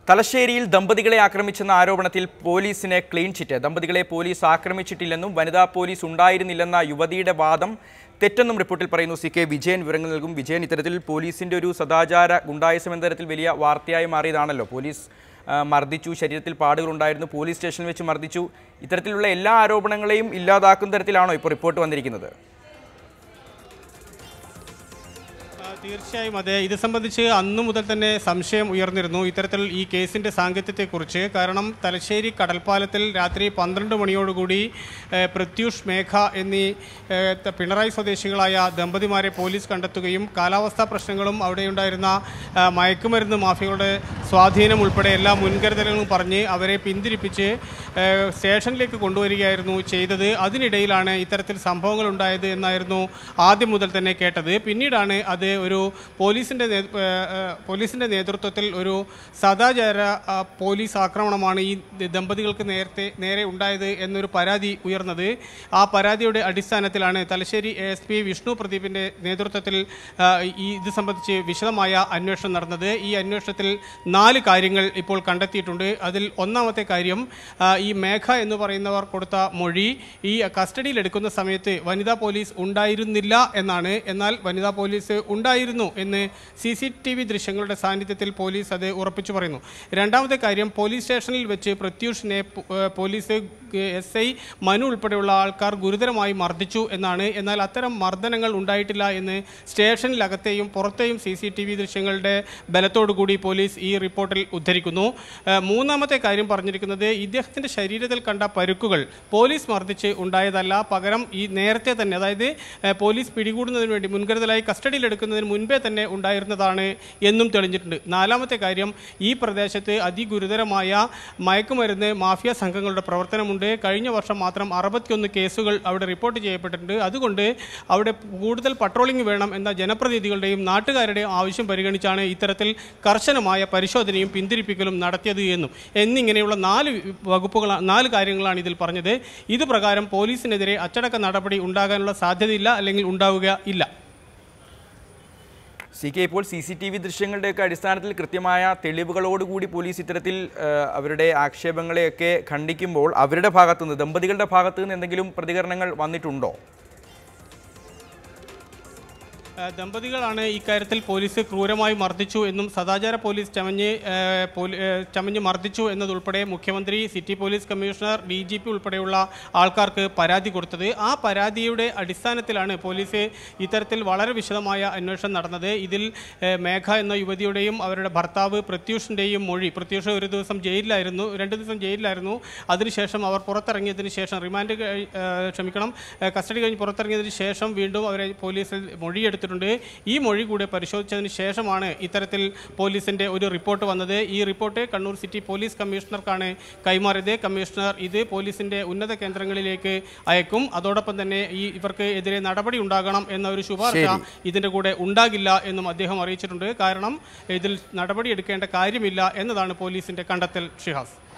തലശ്ശേരിയിൽ ദമ്പതികളെ ആക്രമിച്ചെന്ന ആരോപണത്തിൽ പോലീസിന് ക്ലീൻ ചിറ്റ് ദമ്പതികളെ പോലീസ് ആക്രമിച്ചിട്ടില്ലെന്നും വനിതാ പോലീസ് ഉണ്ടായിരുന്നില്ലെന്ന യുവതിയുടെ വാദം തെറ്റെന്നും റിപ്പോർട്ടിൽ പറയുന്നു സി കെ വിജയൻ വിവരങ്ങൾ നൽകും വിജയൻ ഇത്തരത്തിൽ പോലീസിന്റെ ഒരു സദാചാര ഗുണ്ടായുസം എന്ന തരത്തിൽ വലിയ വാർത്തയായി മാറിയതാണല്ലോ പോലീസ് ആ, മർദ്ദിച്ചു ശരീരത്തിൽ പാടുകളുണ്ടായിരുന്നു പോലീസ് സ്റ്റേഷനിൽ വെച്ച് മർദ്ദിച്ചു ഇത്തരത്തിലുള്ള എല്ലാ ആരോപണങ്ങളെയും ഇല്ലാതാക്കുന്ന തരത്തിലാണോ ഇപ്പോൾ റിപ്പോർട്ട് വന്നിരിക്കുന്നത് ആ, തീർച്ചയായും അതെ ഇത് സംബന്ധിച്ച് അന്നു മുതൽ തന്നെ സംശയം ഉയർന്നിരുന്നു ഇത്തരത്തിൽ ഈ കേസിന്റെ സാങ്കത്യത്തെക്കുറിച്ച് കാരണം തലശ്ശേരി കടൽപ്പാലത്തിൽ രാത്രി പന്ത്രണ്ട് മണിയോടുകൂടി ഏ, പ്രത്യൂഷ് മേഘ എന്നീ ഏ, ത- പിണറായി സ്വദേശികളായ ദമ്പതിമാരെ പോലീസ് കണ്ടെത്തുകയും കാലാവസ്ഥാ പ്രശ്നങ്ങളും അവിടെയുണ്ടായിരുന്ന ആ, മയക്കുമരുന്ന് മാഫിയകളുടെ സ്വാധീനം ഉൾപ്പെടെ എല്ലാ മുൻകരുതലുകളും പറഞ്ഞ് അവരെ പിന്തിരിപ്പിച്ച് ഏ, സ്റ്റേഷനിലേക്ക് കൊണ്ടുവരികയായിരുന്നു ചെയ്തത് അതിനിടയിലാണ് ഇത്തരത്തിൽ സംഭവങ്ങൾ ഉണ്ടായത് എന്നായിരുന്നു ആദ്യം മുതൽ തന്നെ കേട്ടത് പിന്നീടാണ് അത് ഒരു പോലീസിന്റെ നേ- ഏ, ഏ, പോലീസിന്റെ നേതൃത്വത്തിൽ ഒരു സദാചാര ആ, പോലീസ് ആക്രമണമാണ് ഈ ദമ്പതികൾക്ക് നേരത്തെ നേരെ ഉണ്ടായത് എന്നൊരു പരാതി ഉയർന്നത് ആ പരാതിയുടെ അടിസ്ഥാനത്തിലാണ് Thalassery A S P Vishnu പ്രദീപിന്റെ നേതൃത്വത്തിൽ ആ, ഈ ഇത് സംബന്ധിച്ച് വിശദമായ അന്വേഷണം നടന്നത് ഈ അന്വേഷണത്തിൽ നാല് കാര്യങ്ങൾ ഇപ്പോൾ കണ്ടെത്തിയിട്ടുണ്ട് അതിൽ ഒന്നാമത്തെ കാര്യം ആ, ഈ മേഘ എന്ന് പറയുന്നവർ കൊടുത്ത മൊഴി ഈ കസ്റ്റഡിയിൽ എടുക്കുന്ന സമയത്ത് വനിതാ പോലീസ് ഉണ്ടായിരുന്നില്ല എന്നാണ് എന്നാൽ വനിതാ പോലീസ് ഉണ്ടായിരുന്നു എന്ന് സി സി ടി വി ദൃശ്യങ്ങളുടെ സാന്നിധ്യത്തിൽ പോലീസ് അത് ഉറപ്പിച്ചു പറയുന്നു രണ്ടാമത്തെ കാര്യം പോലീസ് സ്റ്റേഷനിൽ വെച്ച് പ്രത്യൂഷിനെ പോ- ഏഹ് പോലീസ് എസ് ഐ മനു ഉൾപ്പെടെയുള്ള ആൾക്കാർ ഗുരുതരമായി മർദ്ദിച്ചു എന്നാണ് എന്നാൽ അത്തരം മർദ്ദനങ്ങൾ ഉണ്ടായിട്ടില്ല എന്ന് സ്റ്റേഷനിലകത്തെയും പുറത്തെയും സി സി ടി വി ദൃശ്യങ്ങളുടെ ബലത്തോടുകൂടി പോലീസ് ഈ റിപ്പോർട്ടിൽ ഉദ്ധരിക്കുന്നു ഏഹ് മൂന്നാമത്തെ കാര്യം പറഞ്ഞിരിക്കുന്നത് ഇദ്ദേഹത്തിന്റെ ശരീരത്തിൽ കണ്ട പരുക്കുകൾ പോലീസ് മർദ്ദിച്ച് ഉണ്ടായതല്ല പകരം ഈ നേരത്തെ തന്നെ അതായത് ഏഹ് പോലീസ് പിടികൂടുന്നതിന് വേണ്ടി മുൻകരുതലായി കസ്റ്റഡിയിലെടുക്കുന്നതിന് മുൻപേ തന്നെ ഉണ്ടായിരുന്നതാണ് എന്നും തെളിഞ്ഞിട്ടുണ്ട് നാലാമത്തെ കാര്യം ഈ പ്രദേശത്ത് അതിഗുരുതരമായ മയക്കുമരുന്ന് മാഫിയ സംഘങ്ങളുടെ പ്രവർത്തനമുണ്ട് കഴിഞ്ഞ വർഷം മാത്രം അറുപത്തിയൊന്ന് കേസുകൾ അവിടെ റിപ്പോർട്ട് ചെയ്യപ്പെട്ടിട്ടുണ്ട് അതുകൊണ്ട് അവിടെ കൂടുതൽ പട്രോളിംഗ് വേണം എന്ന ജനപ്രതിനിധികളുടെയും നാട്ടുകാരുടെയും ആവശ്യം പരിഗണിച്ചാണ് ഇത്തരത്തിൽ കർശനമായ പരിശോധനയും പിന്തിരിപ്പിക്കലും നടത്തിയത് എന്നും എന്നിങ്ങനെയുള്ള നാല് വകുപ്പുകൾ നാല് കാര്യങ്ങളാണ് ഇതിൽ പറഞ്ഞത് ഇത് പ്രകാരം പോലീസിനെതിരെ അച്ചടക്ക നടപടി ഉണ്ടാകാനുള്ള സാധ്യതയില്ല അല്ലെങ്കിൽ ഉണ്ടാവുക ഇല്ല സി കെ ഇപ്പോൾ സി സി ടി വി ദൃശ്യങ്ങളുടെയൊക്കെ അടിസ്ഥാനത്തിൽ കൃത്യമായ തെളിവുകളോടുകൂടി പോലീസ് ഇത്തരത്തിൽ ആ, അവരുടെ ആക്ഷേപങ്ങളെയൊക്കെ ഖണ്ഡിക്കുമ്പോൾ അവരുടെ ഭാഗത്തുനിന്ന് ദമ്പതികളുടെ ഭാഗത്തുനിന്ന് എന്തെങ്കിലും പ്രതികരണങ്ങൾ വന്നിട്ടുണ്ടോ ഏഹ് ദമ്പതികളാണ് ഇക്കാര്യത്തിൽ പോലീസ് ക്രൂരമായി മർദ്ദിച്ചു എന്നും സദാചാര പോലീസ് ചമഞ്ഞ് ഏഹ് പോലീ- ഏഹ് ചമഞ്ഞ് മർദ്ദിച്ചു എന്നതുൾപ്പെടെ മുഖ്യമന്ത്രി city police commissioner D G P ഉൾപ്പെടെയുള്ള ആൾക്കാർക്ക് പരാതി കൊടുത്തത് ആ പരാതിയുടെ അടിസ്ഥാനത്തിലാണ് പോലീസ് ഇത്തരത്തിൽ വളരെ വിശദമായ അന്വേഷണം നടന്നത് ഇതിൽ ഏഹ് മേഘ എന്ന യുവതിയുടെയും അവരുടെ ഭർത്താവ് പ്രത്യൂഷിൻ്റെയും മൊഴി പ്രത്യൂഷ് ഒരു ദിവസം ജയിലിലായിരുന്നു രണ്ട് ദിവസം ജയിലിലായിരുന്നു അതിനുശേഷം അവർ പുറത്തിറങ്ങിയതിന് ശേഷം റിമാൻഡ് കഴി- ഏഹ് ക്ഷമിക്കണം ഏഹ് കസ്റ്റഡി കഴിഞ്ഞ് പുറത്തിറങ്ങിയതിന് ശേഷം വീണ്ടും അവരെ പോലീസിൽ മൊഴിയെടുത്തിട്ടുണ്ട് ഈ മൊഴി കൂടെ പരിശോധിച്ചതിന് ശേഷമാണ് ഇത്തരത്തിൽ പോലീസിന്റെ ഒരു റിപ്പോർട്ട് വന്നത് ഈ റിപ്പോർട്ട് കണ്ണൂർ സിറ്റി പോലീസ് കമ്മീഷണർക്കാണ് കൈമാറിയത് കമ്മീഷണർ ഇത് പോലീസിന്റെ ഉന്നത കേന്ദ്രങ്ങളിലേക്ക് അയക്കും അതോടൊപ്പം തന്നെ ഈ ഇവർക്ക് എതിരെ നടപടി ഉണ്ടാകണം എന്ന ഒരു ശുപാർശ ഇതിന്റെ കൂടെ ഉണ്ടാകില്ല എന്നും അദ്ദേഹം അറിയിച്ചിട്ടുണ്ട് കാരണം ഇതിൽ നടപടി എടുക്കേണ്ട കാര്യമില്ല എന്നതാണ് പോലീസിന്റെ കണ്ടെത്തൽ ഷിഹാസ്